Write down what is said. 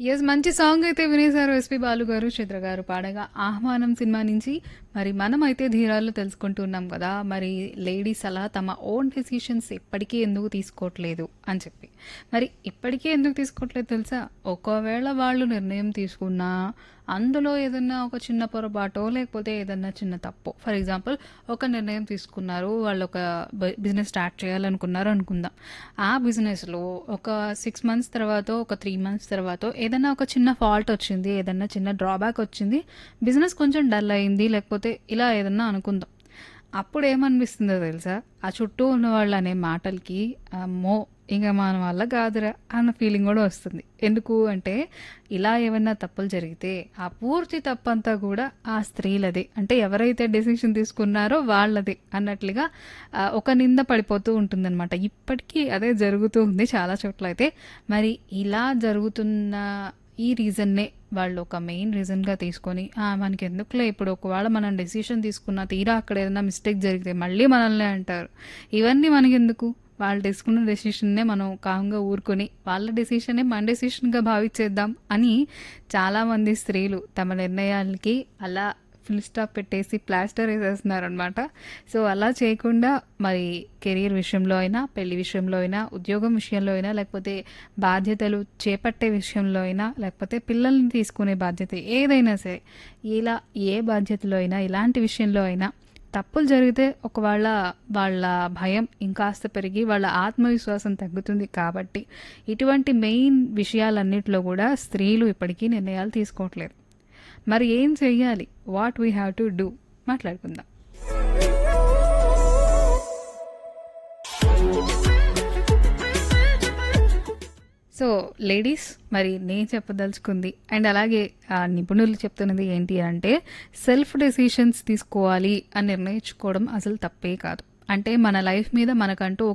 Yes. మంచి song అయితే వినేశారు SP Balu గారు, చిత్ర గారు పాడగా 'ఆహ్వానం' సినిమా నుంచి. మరి మనమైతే ధీరాల్లో తెలుసుకుంటూ ఉన్నాం కదా! మరి లేడీస్ అలా తమ ఓన్ డెసిషన్స్ ఇప్పటికీ ఎందుకు తీసుకోవట్లేదు అని చెప్పి. మరి ఇప్పటికీ ఎందుకు తీసుకోవట్లేదు తెలుసా? ఒకవేళ వాళ్ళు నిర్ణయం తీసుకున్నా అందులో ఏదన్నా ఒక చిన్న పొరపాటో లేకపోతే ఏదన్నా చిన్న తప్పో ఫర్ ఎగ్జాంపుల్ ఒక నిర్ణయం తీసుకున్నారు. వాళ్ళు ఒక బ బిజినెస్ స్టార్ట్ చేయాలనుకున్నారు అనుకుందాం. ఆ బిజినెస్‌లో ఒక 6 మంత్స్ తర్వాతో, ఒక 3 మంత్స్ తర్వాతో ఏదన్నా ఒక చిన్న ఫాల్ట్ వచ్చింది. ఏదన్నా చిన్న డ్రాబ్యాక్ వచ్చింది. బిజినెస్ కొంచెం డల్ అయింది. లేకపోతే ఇలా ఏదన్నా అనుకుందాం. అప్పుడేమనిపిస్తుందో తెలుసా? ఆ చుట్టూ ఉన్న వాళ్ళనే మాటలకి అమ్మో! ఇంక మన వల్ల కాదురా అన్న ఫీలింగ్ గూడా వస్తుంది. ఎందుకు అంటే ఇలా ఏమన్నా తప్పులు జరిగితే ఆ పూర్తి తప్పంతా కూడా ఆ స్త్రీలదే. అంటే ఎవరైతే డెసిషన్ తీసుకున్నారో వాళ్ళదే అన్నట్లుగా ఆహ్, ఒక నింద పడిపోతూ ఉంటుందనమాట. ఇప్పటికీ అదే జరుగుతూ ఉంది చాలా చోట్లయితే. మరి ఇలా జరుగుతున్న ఈ రీజన్‌నే వాళ్ళు ఒక మెయిన్ రీజన్‌గా తీసుకొని ఆ! మనకెందుకులే ఇప్పుడు ఒకవేళ మనం డెసిషన్ తీసుకున్న తీరా అక్కడ ఏదైనా మిస్టేక్ జరిగితే మళ్ళీ మనల్నే అంటారు. ఇవన్నీ మనకెందుకు? వాళ్ళు తీసుకున్న డెసిషన్‌నే మనం కామ్‌గా ఊరుకొని వాళ్ళ డెసిషనే మన డెసిషన్‌గా భావించేద్దాం అని చాలామంది స్త్రీలు తమ నిర్ణయాలకి అలా ఫుల్ స్టాప్ పెట్టేసి ప్లాస్టర్ ఏసేస్తున్నారనమాట. సో, అలా చేయకుండా మరి కెరియర్ విషయంలో అయినా, పెళ్లి విషయంలో అయినా, ఉద్యోగం విషయంలో అయినా, లేకపోతే బాధ్యతలు చేపట్టే విషయంలో అయినా, లేకపోతే పిల్లల్ని తీసుకునే బాధ్యత ఏదైనా సరే ఇలా ఏ బాధ్యతలో అయినా, ఎలాంటి విషయంలో అయినా తప్పులు జరిగితే ఒకవేళ వాళ్ళ భయం ఇంకాస్త పెరిగి వాళ్ళ ఆత్మవిశ్వాసం తగ్గుతుంది కాబట్టి ఇటువంటి మెయిన్ విషయాలన్నిట్లో కూడా స్త్రీలు ఇప్పటికీ నిర్ణయాలు తీసుకోవట్లేదు. మరి ఏం చెయ్యాలి? What we have to do? మాట్లాడుకుందాం. సో, లేడీస్ మరి నేను చెప్పదలుచుకుంది అండ్ అలాగే ఆహ్, నిపుణులు చెప్తున్నది ఏంటి అంటే సెల్ఫ్ డెసిషన్స్ తీసుకోవాలి అని నిర్ణయించుకోవడం అసలు తప్పే కాదు. అంటే మన లైఫ్ మీద మనకంటూ